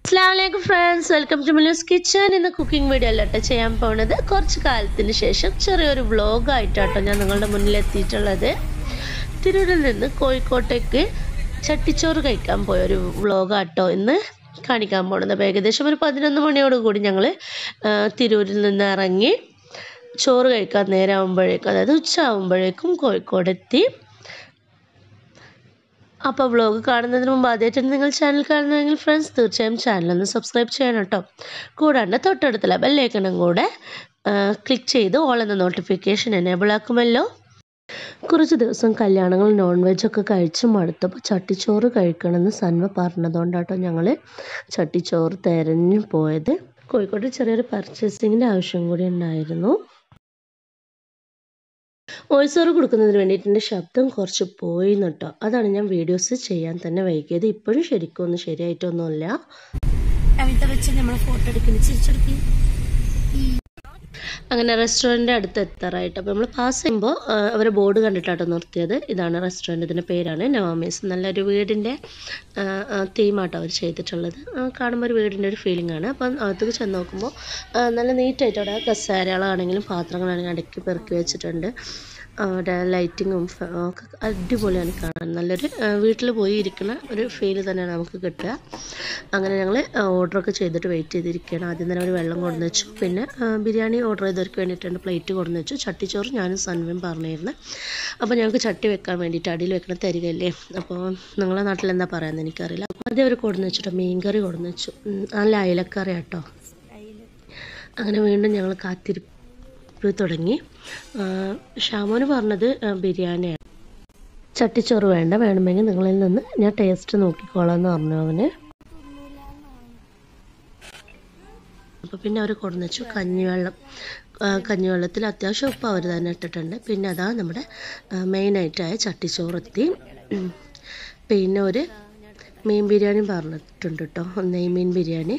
അസ്ലാമലൈക്കും friends welcome to Milu's kitchen ഇന്ന് cooking video അല്ലട്ടോ ചെയ്യാൻ പോണത് കുറച്ച് കാലത്തിന് ശേഷം ചെറിയൊരു വ്ളോഗായിട്ടാട്ടോ ഞാൻ നിങ്ങളുടെ മുന്നിൽ എത്തിയിട്ടുള്ളത് തിരൂരിൽ നിന്ന് കോഴിക്കോട്ടേക്ക് ചട്ടിച്ചോറ് കഴിക്കാൻ പോയ ഒരു വ്ളോഗാട്ടോ ഇന്ന് കാണിക്കാൻ പോണത് അപ്പോൾ ഏകദേശം ഒരു പതിനൊന്ന് മണിയോട് കൂടി ഞങ്ങൾ തിരൂരിൽ നിന്ന് ഇറങ്ങി ചോറ് കഴിക്കാൻ നേരമാകുമ്പോഴേക്കും അതായത് ഉച്ച ആകുമ്പോഴേക്കും കോഴിക്കോടെത്തി അപ്പോൾ വ്ളോഗ് കാണുന്നതിന് മുമ്പ് ആദ്യമായിട്ടാണ് നിങ്ങൾ ചാനൽ കാണുന്നതെങ്കിൽ ഫ്രണ്ട്സ് തീർച്ചയായും ചാനലൊന്ന് സബ്സ്ക്രൈബ് ചെയ്യണം കേട്ടോ കൂടാണ്ട് തൊട്ടടുത്തുള്ള ബെല്ലൈക്കണും കൂടെ ക്ലിക്ക് ചെയ്ത് ഓൾ എന്ന നോട്ടിഫിക്കേഷൻ എനേബിൾ ആക്കുമല്ലോ കുറച്ച് ദിവസം കല്യാണങ്ങൾ നോൺ വെജ് ഒക്കെ കഴിച്ച് മടുത്തപ്പോൾ ചട്ടിച്ചോറ് കഴിക്കണമെന്ന് സന്മ പറഞ്ഞതുകൊണ്ടാട്ടോ ഞങ്ങൾ ചട്ടിച്ചോറ് തിരഞ്ഞു പോയത് കോഴിക്കോട് ചെറിയൊരു പർച്ചേസിങ്ങിൻ്റെ ആവശ്യം കൂടി ഉണ്ടായിരുന്നു വോയിസ് ഓവർ കൊടുക്കുന്നതിന് വേണ്ടിയിട്ട് എൻ്റെ ശബ്ദം കുറച്ച് പോയി കേട്ടോ അതാണ് ഞാൻ വീഡിയോസ് ചെയ്യാൻ തന്നെ വൈകിയത് ഇപ്പോഴും ശരിക്കും ഒന്നും ശരിയായിട്ടൊന്നുമില്ല കവിത വെച്ച് നമ്മൾ ഫോട്ടോ എടുക്കുന്നത് ചിരിച്ചെടുക്കി അങ്ങനെ റെസ്റ്റോറൻറ്റ് അടുത്ത് എത്താറായിട്ട് അപ്പോൾ നമ്മൾ പാസ് ചെയ്യുമ്പോൾ അവരെ ബോർഡ് കണ്ടിട്ടാട്ടോ നിർത്തിയത് ഇതാണ് റെസ്റ്റോറൻറ്റ് ഇതിൻ്റെ പേരാണ് നവാമീസ് നല്ലൊരു വീടിൻ്റെ തീമാട്ടോ അവർ ചെയ്തിട്ടുള്ളത് കാണുമ്പോൾ ഒരു വീടിൻ്റെ ഒരു ഫീലിംഗ് ആണ് അപ്പം അകത്തേക്ക് ചെന്ന് നോക്കുമ്പോൾ നല്ല നീറ്റായിട്ട് അവിടെ കസേരകളാണെങ്കിലും പാത്രങ്ങളാണെങ്കിലും അടുക്കി പെറുക്കി വെച്ചിട്ടുണ്ട് അവിടെ ലൈറ്റിങ്ങും ഒക്കെ അടിപൊളിയാണ് കാണാൻ നല്ലൊരു വീട്ടിൽ പോയി ഇരിക്കുന്ന ഒരു ഫീൽ തന്നെയാണ് നമുക്ക് കിട്ടുക അങ്ങനെ ഞങ്ങൾ ഓർഡറൊക്കെ ചെയ്തിട്ട് വെയിറ്റ് ചെയ്തിരിക്കുകയാണ് ആദ്യം തന്നെ അവർ വെള്ളം കൊടുന്ന് വെച്ചു പിന്നെ ബിരിയാണി ഓർഡർ ചെയ്തവർക്ക് വേണ്ടിയിട്ടുണ്ട് പ്ലേറ്റ് കൊടുന്ന് വെച്ചു ചട്ടിച്ചോറ് ഞാനും സൻവയും പറഞ്ഞിരുന്നു അപ്പോൾ ഞങ്ങൾക്ക് ചട്ടി വെക്കാൻ വേണ്ടിയിട്ട് അടിയിൽ വെക്കണം തരികയല്ലേ അപ്പോൾ നിങ്ങളെ നാട്ടിൽ എന്താ പറയുന്നത് എനിക്കറിയില്ല അപ്പോൾ ആദ്യം അവർ കൊടുന്ന് വെച്ചിട്ടോ മീൻകറി കൊടുന്ന് വെച്ചു നല്ല അയലക്കറി കേട്ടോ അങ്ങനെ വീണ്ടും ഞങ്ങൾ കാത്തിരിപ്പ് തുടങ്ങി ഷാമോന് പറഞ്ഞത് ബിരിയാണിയാണ് ചട്ടിച്ചോറ് വേണ്ട വേണമെങ്കിൽ നിങ്ങളിൽ നിന്ന് ഞാൻ ടേസ്റ്റ് നോക്കിക്കോളാം എന്ന് പറഞ്ഞു അവന് അപ്പോൾ പിന്നെ അവർ കൊടുന്നു വെച്ചു കഞ്ഞിവെള്ളം കഞ്ഞിവെള്ളത്തിൽ അത്യാവശ്യം ഉപ്പ് അവർ തന്നെ ഇട്ടിട്ടുണ്ട് പിന്നെ അതാ നമ്മുടെ മെയിനായിട്ടായ ചട്ടിച്ചോറെത്തി പിന്നെ ഒരു മീൻ ബിരിയാണി പറഞ്ഞിട്ടുണ്ട് കേട്ടോ നെയ്മീൻ ബിരിയാണി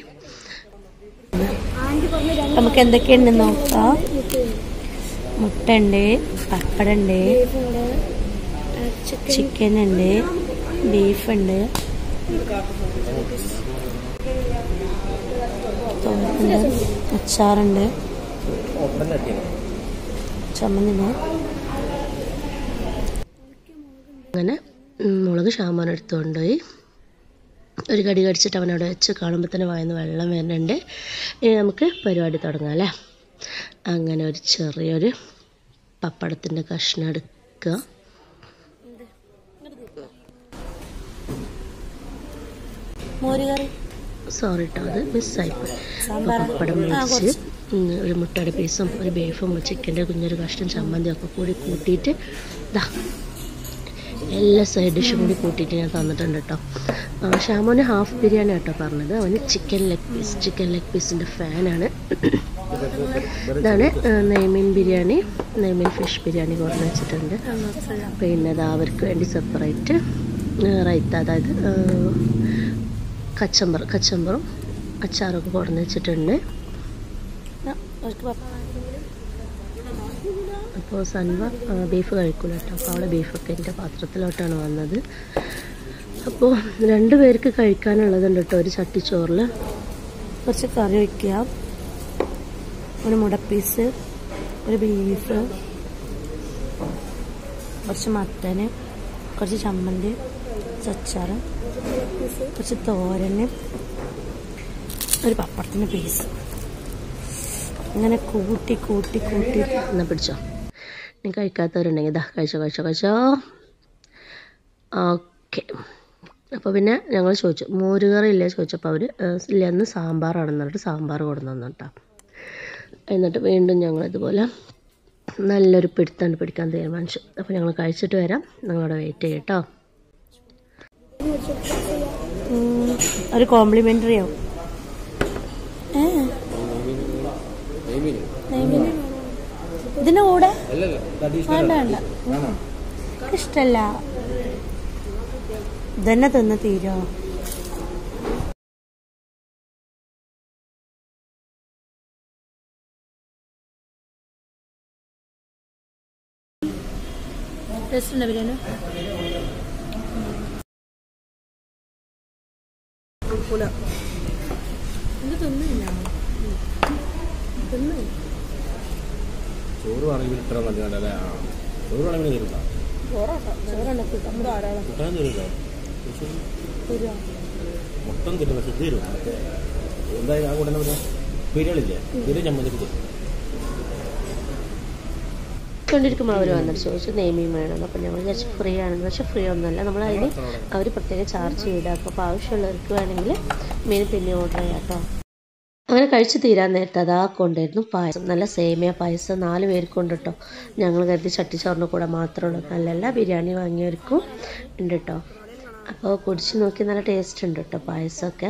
നമുക്ക് എന്തൊക്കെയുണ്ട് നോക്കാം മുട്ട ഉണ്ട് പപ്പടം ഉണ്ട് ചിക്കൻ ഉണ്ട് ബീഫ് ഉണ്ട് തോന്നുന്നുണ്ട് അച്ചാറുണ്ട് ചമ്മന്തിന് അങ്ങനെ മുളക് ഷാമാൻ എടുത്തുകൊണ്ടുപോയി ഒരു കടി കടിച്ചിട്ട് അവൻ അവിടെ വെച്ച് കാണുമ്പോൾ തന്നെ വായന്ന് വെള്ളം വരുന്നുണ്ട് ഇനി നമുക്ക് പരിപാടി തുടങ്ങാം അല്ലേ അങ്ങനെ ഒരു ചെറിയൊരു പപ്പടത്തിൻ്റെ കഷ്ണം എടുക്കുക സോറി കേട്ടോ അത് മിസ്സായിപ്പോയി പപ്പടം മേടിച്ച് ഒരു മുട്ടയുടെ പീസും ഒരു ബീഫും ചിക്കൻ്റെ കുഞ്ഞൊരു കഷ്ണം ചമ്മന്തിയും ഒക്കെ കൂടി കൂട്ടിയിട്ട് ഇതാ എല്ലാ സൈഡ് ഡിഷും കൂടി കൂട്ടിയിട്ട് ഞാൻ തന്നിട്ടുണ്ട് കേട്ടോ ഷാമോന് ഹാഫ് ബിരിയാണി കേട്ടോ പറഞ്ഞത് അവന് chicken leg piece chicken leg പീസിൻ്റെ ഫാനാണ് ഇതാണ് നെയ്മീൻ ബിരിയാണി നെയ്മീൻ ഫിഷ് ബിരിയാണി കൊണ്ടു വെച്ചിട്ടുണ്ട് പിന്നെ അത് അവർക്ക് വേണ്ടി സെപ്പറേറ്റ് റൈത്ത അതായത് കച്ചമ്പർ കച്ചമ്പറും അച്ചാറൊക്കെ കൊണ്ടു വെച്ചിട്ടുണ്ട് അപ്പോൾ സൻവ ബീഫ് കഴിക്കൂല കേട്ടോ അപ്പോൾ അവളെ ബീഫൊക്കെ എൻ്റെ പാത്രത്തിലോട്ടാണ് വന്നത് അപ്പോൾ രണ്ട് പേർക്ക് കഴിക്കാനുള്ളതുണ്ട് കേട്ടോ ഒരു ചട്ടിച്ചോറിൽ കുറച്ച് കറി വയ്ക്കുക ഒരു മുടപ്പീസ് ഒരു ബീഫ് കുറച്ച് മത്തന് കുറച്ച് ചമ്മന്തി ചച്ചാറ് കുറച്ച് തോരന് ഒരു പപ്പടത്തിൻ്റെ പീസ് ഇങ്ങനെ കൂട്ടി കൂട്ടി കൂട്ടി എന്നാ പിടിച്ചോ നീ കഴിക്കാത്തവരുണ്ടെങ്കിൽ ഇതാ കഴിച്ചോ കഴിച്ചോ കഴിച്ചോ ഓക്കെ അപ്പോൾ പിന്നെ ഞങ്ങൾ ചോദിച്ചു മോരുകറി ഇല്ലേ ചോദിച്ചപ്പോൾ അവർ ഇല്ല അന്ന് സാമ്പാറാണെന്ന് പറഞ്ഞിട്ട് സാമ്പാർ കൊടുന്നു തന്നു കേട്ടോ എന്നിട്ട് വീണ്ടും ഞങ്ങൾ ഇതുപോലെ നല്ലൊരു പിടുത്തണ്ട് പിടിക്കാൻ തീരുമാനിച്ചു അപ്പോൾ ഞങ്ങൾ കഴിച്ചിട്ട് വരാം നിങ്ങളവിടെ വെയിറ്റ് ചെയ്യട്ടോ ഒരു കോംപ്ലിമെൻ്ററി ആവും ഇതിന്റെ കൂടെ വേണ്ട വേണ്ട ഇഷ്ടല്ല ഇതന്നെ തിന്ന് തീരോ ടേസ്റ്റ് ഉണ്ടോ ബിരിയാണി കുഴപ്പമില്ല ഇത് തിന്നില്ല തിന്നു ചോറ് വേണമെങ്കിൽ ഇത്ര നല്ലതല്ലേ ആ ചോറ് വേണമെങ്കിൽ തരില്ല ചോറാട്ടോ ചോറാണ് കൂട്ടാൻ ധാരാളം കൂട്ടാൻ തരില്ല മൊത്തം തരും പക്ഷെ തരും മറ്റേ എന്തായാലും ആ കൂടെ മറ്റേ ബിരിയാണില്ലേ ബിരിയാണി ചമ്മന്തി തരും കൊണ്ടിരിക്കുമ്പോൾ അവർ വന്നിട്ട് ചോദിച്ചു നെയ്മീൻ വേണമെന്ന് അപ്പോൾ ഞങ്ങൾ വിചാരിച്ചു ഫ്രീ ആണെന്ന് പക്ഷേ ഫ്രീ ഒന്നുമല്ല നമ്മൾ അതിന് അവർ പ്രത്യേകം ചാർജ് ചെയ്താക്കും അപ്പോൾ ആവശ്യമുള്ളവർക്ക് വേണമെങ്കിൽ മീൻ പിന്നെ ഓർഡർ ചെയ്യാം കേട്ടോ അങ്ങനെ കഴിച്ച് തീരാൻ നേരത്തെ അതാ കൊണ്ടായിരുന്നു പായസം നല്ല സേമിയ പായസം നാല് പേർക്ക് ഉണ്ട് കേട്ടോ ഞങ്ങൾ കരുതി ചട്ടിച്ചോറിന് കൂടെ മാത്രമേ ഉള്ളൂ നല്ലല്ല ബിരിയാണി വാങ്ങിയവർക്കും ഉണ്ട് കേട്ടോ അപ്പോൾ കുടിച്ച് നോക്കി നല്ല ടേസ്റ്റ് ഉണ്ട് കേട്ടോ പായസമൊക്കെ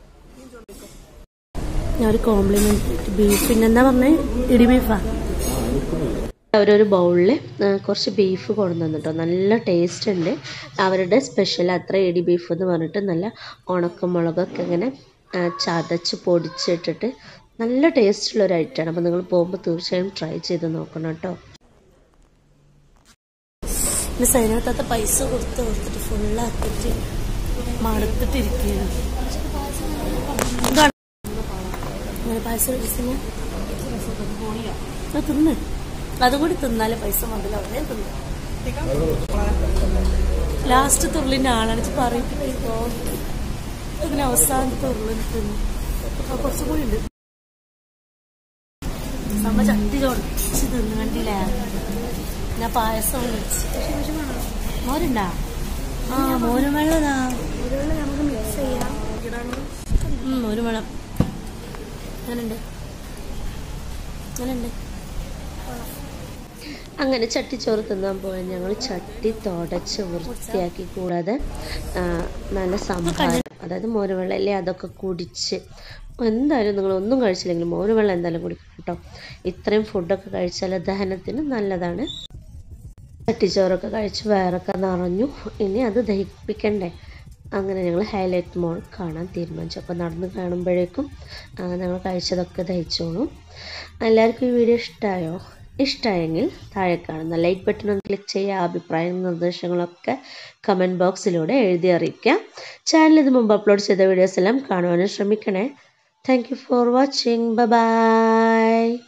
ഞാൻ ഒരു കോംപ്ലിമെൻറ്റ് ബീഫ് പിന്നെന്താ പറഞ്ഞേ ഇടി ബീഫാ അവരൊരു ബൗളിൽ കുറച്ച് ബീഫ് കൊണ്ടു തന്നിട്ടോ നല്ല ടേസ്റ്റ് ഉണ്ട് അവരുടെ സ്പെഷ്യൽ അത്ര ഇടി ബീഫ് എന്ന് പറഞ്ഞിട്ട് നല്ല ഉണക്കമുളകൊക്കെ ഇങ്ങനെ ആ, ചതച്ച് പൊടിച്ചിട്ടിട്ട് നല്ല ടേസ്റ്റുള്ള ഒരു ഐറ്റമാണ് അപ്പോൾ നിങ്ങൾ പോകുമ്പോൾ തീർച്ചയായും ട്രൈ ചെയ്ത് നോക്കണം കേട്ടോ പിന്നെ സൈനകത്തത്തെ പൈസ കൊടുത്ത് കൊടുത്തിട്ട് ഫുള്ളാക്കിയിട്ട് മടുത്തിട്ടിരിക്കുകയാണ് ഇതാണ് അങ്ങനെ പായസം കഴിച്ചില്ല അത് തിന്ന് അതുകൂടി തിന്നാലേ പൈസ മുതലാവേ തിന്നു ലാസ്റ്റ് തുള്ളിന്റെ ആളാണ് ഇജ്ജ് പറയിപ്പിക്കോ അങ്ങനെ അവസാനത്തെ ഉള്ളിൽ തിന്നു ആ കുറച്ചും കൂടി ഉണ്ട് നമ്മ ചട്ടി ചൊടിച്ച് തിന്നു കണ്ടില്ലേ ഞാൻ പായസം വെച്ച് മോരുണ്ടാ ആ മോരും വെള്ളതാ നമുക്ക് മിക്സ് ചെയ്യാം ഉം, ഒരു വെള്ളം അങ്ങനുണ്ട് അങ്ങനുണ്ട് അങ്ങനെ ചട്ടിച്ചോറ് തിന്നാൻ പോയാൽ ഞങ്ങൾ ചട്ടി തുടച്ച് വൃത്തിയാക്കി കൂടാതെ ആ, നല്ല സംഭാരം അതായത് മോരുവെള്ളം അല്ലേ അതൊക്കെ കുടിച്ച് എന്തായാലും നിങ്ങൾ ഒന്നും കഴിച്ചില്ലെങ്കിലും മോരുവെള്ളം എന്തായാലും കുടിക്കണം കേട്ടോ ഇത്രയും ഫുഡൊക്കെ കഴിച്ചാൽ ദഹനത്തിന് നല്ലതാണ് ചട്ടിച്ചോറൊക്കെ കഴിച്ച് വയറൊക്കെ നിറഞ്ഞു ഇനി അത് ദഹിപ്പിക്കണ്ടേ അങ്ങനെ ഞങ്ങൾ ഹൈലൈറ്റ് മോൾ കാണാൻ തീരുമാനിച്ചു അപ്പോൾ നടന്ന് കാണുമ്പോഴേക്കും ആ, ഞങ്ങൾ കഴിച്ചതൊക്കെ ദഹിച്ചോളൂ എല്ലാവർക്കും ഈ വീഡിയോ ഇഷ്ടമായോ ഇഷ്ടമായെങ്കിൽ താഴെ കാണുന്ന ലൈക്ക് ബട്ടൺ ഒന്ന് ക്ലിക്ക് ചെയ്യുക അഭിപ്രായങ്ങളും നിർദ്ദേശങ്ങളൊക്കെ കമൻറ്റ് ബോക്സിലൂടെ എഴുതി അറിയിക്കാം ചാനൽ ഇത് മുമ്പ് അപ്ലോഡ് ചെയ്ത വീഡിയോസ് എല്ലാം കാണുവാനും ശ്രമിക്കണേ thank you for watching by